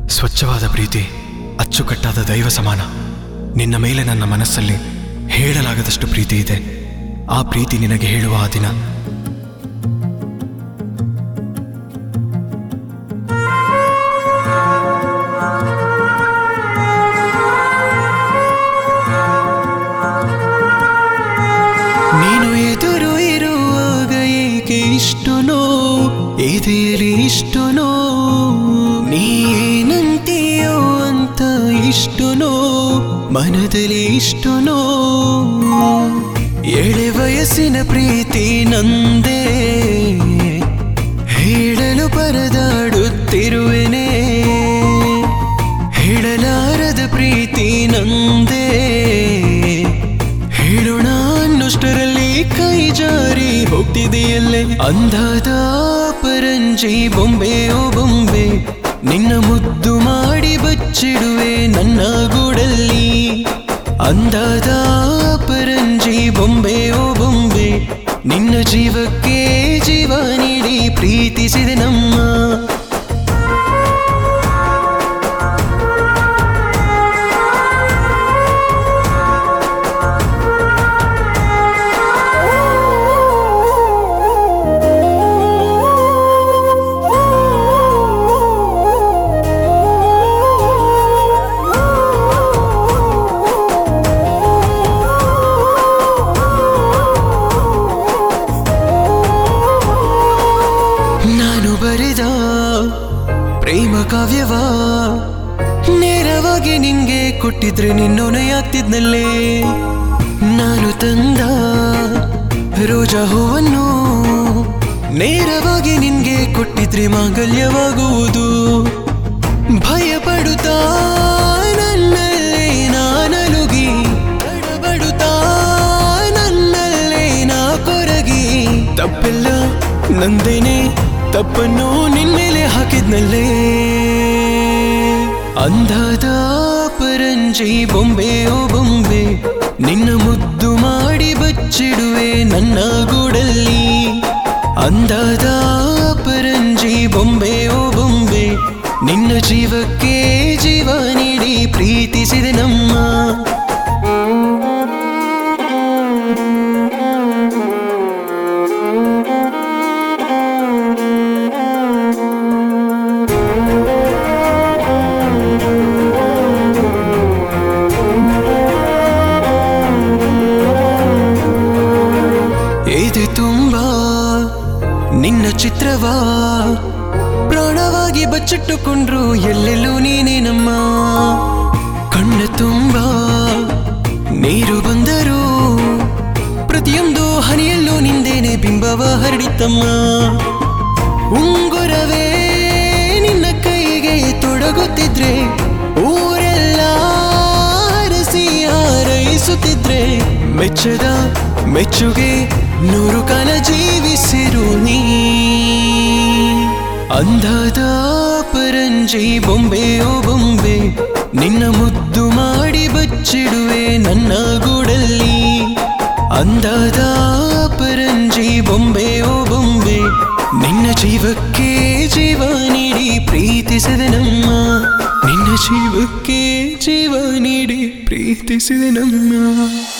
ಸ್ವಚ್ಛವಾದ ಪ್ರೀತಿ ಅಚ್ಚುಕಟ್ಟಾದ ದೈವ ಸಮಾನ ನಿನ್ನ ಮೇಲೆ ನನ್ನ ಮನಸ್ಸಲ್ಲಿ ಹೇಳಲಾಗದಷ್ಟು ಪ್ರೀತಿ ಇದೆ ಆ ಪ್ರೀತಿ ನಿನಗೆ ಹೇಳುವ ಆ ದಿನ ನೀನು ಎದುರು ಇರುವಾಗ ಏಕೆ ಇಷ್ಟು ನೋವು ಎದೆಯಲ್ಲಿ ಇಷ್ಟು ನೋವು ನೀ ಏನಂತೀಯೋ ಅಂತ ಇಷ್ಟು ನೋವು ಮನದಲ್ಲಿ ಇಷ್ಟು ನೋವು ಎಳೆ ವಯಸ್ಸಿನ ಪ್ರೀತಿ ನಂದೇ ಹೇಳಲು ಪರದಾಡುತ್ತಿರುವೆನೆ ಹೇಳಲಾರದ ಪ್ರೀತಿ ನಂದೇ ಹೇಳೋಣ ಅನ್ನೋಷ್ಟರಲ್ಲಿ ಕೈ ಜಾರಿ ಹೋಗ್ತಿದೆಯಲ್ಲೇ ಅಂದಾದ ಪರಂಜಿ ಬೊಂಬೆ ಓ ಬೊಂಬೆ ನಿನ್ನ ಮುದ್ದು ಮಾಡಿ ಬಚ್ಚಿಡುವೆ ನನ್ನ ಗೂಡಲ್ಲಿ ಅಂದಾದ ಪರಂಜಿ ಬೊಂಬೆ ಓ ಬೊಂಬೆ ನಿನ್ನ ಜೀವಕ್ಕೆ ಜೀವ ನೀಡಿ ಪ್ರೀತಿಸಿದೆ ನಮ್ಮ ನಾನು ಬರೆದ ಪ್ರೇಮ ಕಾವ್ಯವ ನೇರವಾಗಿ ನಿಂಗೆ ಕೊಟ್ಟಿದ್ರೆ ನಿನ್ನೊನೆಯಾಗ್ತಿದ್ನಲ್ಲೇ ನಾನು ತಂದ ರೋಜಾ ಹೂವನ್ನು ನೇರವಾಗಿ ನಿನ್ಗೆ ಕೊಟ್ಟಿದ್ರೆ ಮಾಂಗಲ್ಯವಾಗುವುದು ಭಯಪಡುತ್ತಾ ನನ್ನಲ್ಲೇ ನಾನಲುಗಿ ತಡಬಡುತ್ತಾ ನನ್ನಲ್ಲೇ ನಾ ಕೊರಗಿ ತಪ್ಪೆಲ್ಲ ನಂದೇನೆ ತಪ್ಪನ್ನು ನಿನ್ಮೇಲೆ ಹಾಕಿದ್ನಲ್ಲೇ ಅಂದಾದ ಪರಂಜಿ ಬೊಂಬೆ ಓ ಬೊಂಬೆ ನಿನ್ನ ಮುದ್ದು ಮಾಡಿ ಬಚ್ಚಿಡುವೆ ನನ್ನ ಗೂಡಲ್ಲಿ ಅಂದಾದ ಪರಂಜಿ ಬೊಂಬೆ ಓ ಬೊಂಬೆ ನಿನ್ನ ಜೀವಕ್ಕೆ ಜೀವ ನೀಡಿ ಪ್ರೀತಿಸಿದೆ ನಮ್ಮ ಎದೆ ತುಂಬ ನಿನ್ನ ಚಿತ್ರವಾ ಪ್ರಾಣವಾಗಿ ಬಚ್ಚಿಟ್ಟುಕೊಂಡ್ರು ಎಲ್ಲೆಲ್ಲೂ ನೀನೇ ನಮ್ಮ ಕಣ್ಣ ತುಂಬ ನೀರು ಬಂದರು ಪ್ರತಿಯೊಂದು ಹನಿಯಲ್ಲೂ ನಿಂದೇನೆ ಬಿಂಬವ ಹರಡಿತಮ್ಮ ಉಂಗುರವೇ ನಿನ್ನ ಕೈಗೆ ತೊಡಗುತ್ತಿದ್ರೆ ಊರೆಲ್ಲ ಹರಸಿ ಹಾರೈಸುತ್ತಿದ್ರೆ ಮೆಚ್ಚದ ಮೆಚ್ಚುಗೆ ನೂರು ಕಾಲ ಜೀವಿಸಿರು ನೀ ಅಂದಾದ ಪರಂಜಿ ಬೊಂಬೆ ಓ ಬೊಂಬೆ ನಿನ್ನ ಮುದ್ದು ಮಾಡಿ ಬಚ್ಚಿಡುವೆ ನನ್ನ ಗೂಡಲ್ಲಿ ಅಂದಾದ ಪರಂಜಿ ಬೊಂಬೆ ಓ ಬೊಂಬೆ ನಿನ್ನ ಜೀವಕ್ಕೆ ಜೀವ ನೀಡಿ ಪ್ರೀತಿಸಿದೆ ನಮ್ಮ ನಿನ್ನ ಜೀವಕ್ಕೆ ಜೀವ ನೀಡಿ ಪ್ರೀತಿಸಿದೆ ನಮ್ಮ